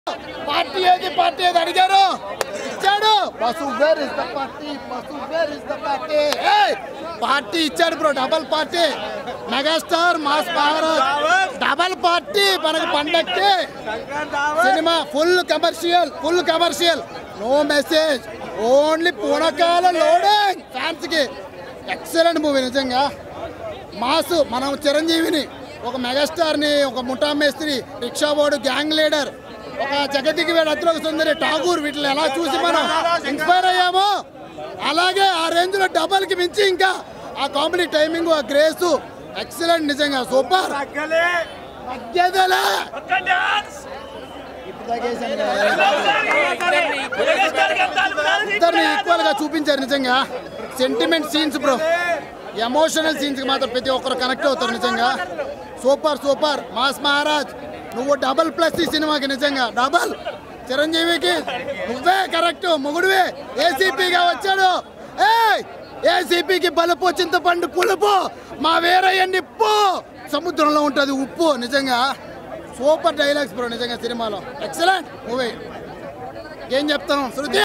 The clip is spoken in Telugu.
పార్టీ ఏది పార్టీ ఏది అడిగారు ఇచ్చాడు bus where is the party bus where is the party party ఇచ్చాడు bro double party megastar mass Maharaj double party మనకు పండక్కి cinema full commercial full commercial no message only పూనకాల లోడింగ్ ఫ్యాన్స్ కి ఎక్సలెంట్ మూవీ నిజంగా మాసు మనం చిరంజీవిని ఒక మెగాస్టార్ని ఒక ముఠా మేస్త్రి రిక్షా బోర్డు గ్యాంగ్ లీడర్ ఒక జగతికి వేడు అతులకు సుందరి ఠాగూర్ వీటిని ఎలా చూసి మనం ఇన్స్పైర్ అయ్యామో అలాగే ఆ రేంజ్ లో డబల్ కి మించి ఇంకా ఆ కామెడీ టైమింగ్ ఆ గ్రేస్ ఎక్సలెంట్ నిజంగా సూపర్ తగ్గేదేలే. ఇప్పుడు తగ్గేసాను కదా. ఇద్దరిని ఈక్వల్ గా చూపించారు నిజంగా sentiment scenes bro emotional scenes కి మాత్రం ప్రతి ఒక్కరు కనెక్ట్ అవుతారు నిజంగా సూపర్ సూపర్ మాస్ మహారాజ్ నువ్వు డబల్ ప్లస్ ఈ సినిమాకి నిజంగా డబల్ చిరంజీవికి నువ్వే కరెక్ట్ మొగుడువే ఏసీపీగా వచ్చాడు ఏయ్ ఏసీపీకి బలుపు చింతపండు పులుపు మా వేరయ్య నిప్పు సముద్రంలో ఉంటుంది ఉప్పు నిజంగా సూపర్ డైలాగ్స్ బ్రో నిజంగా సినిమాలో ఎక్సలెంట్ మూవీ ఏం చెప్తాను శృతి